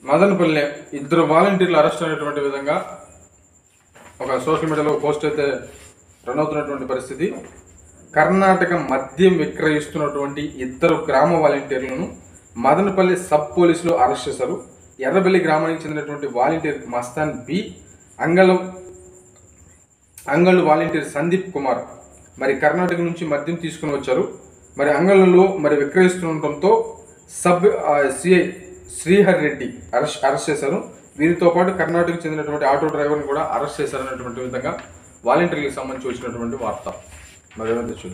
మదనపల్లి ఇద్దరు వాలంటీర్లు అరెస్ట్ అయినటువంటి విధంగా ఒక సోషల్ మీడియాలో పోస్ట్ అయితే రన్ అవుతున్నటువంటి పరిస్థితి కర్ణాటక మద్యం విక్రయిస్తున్నటువంటి ఇద్దరు గ్రామ వాలంటీర్లను మదనపల్లి సబ్ పోలీసులు అరెస్ట్ చేశారు ఎర్రబెల్లి గ్రామానికి చెందినటువంటి వాలంటీర్ మస్తాన్ బి అంగళం అంగళ్ళు వాలంటీర్ సందీప్ కుమార్ మరి కర్ణాటక నుంచి మద్యం తీసుకుని వచ్చారు మరి అంగళ్ళలో మరి విక్రయిస్తుండటంతో సబ్ ఆ, CI Srihar Reddy arrest arrest చేశారు వీరితో పాటు కర్ణాటకకు చెందినటువంటి ఆటో డ్రైవర్ని కూడా అరెస్ట్ చేశారన్నటువంటి విధంగా వాలంటీర్లకు సంబంధించి వచ్చినటువంటి వార్త మరి ఏమైతే చూద్దాం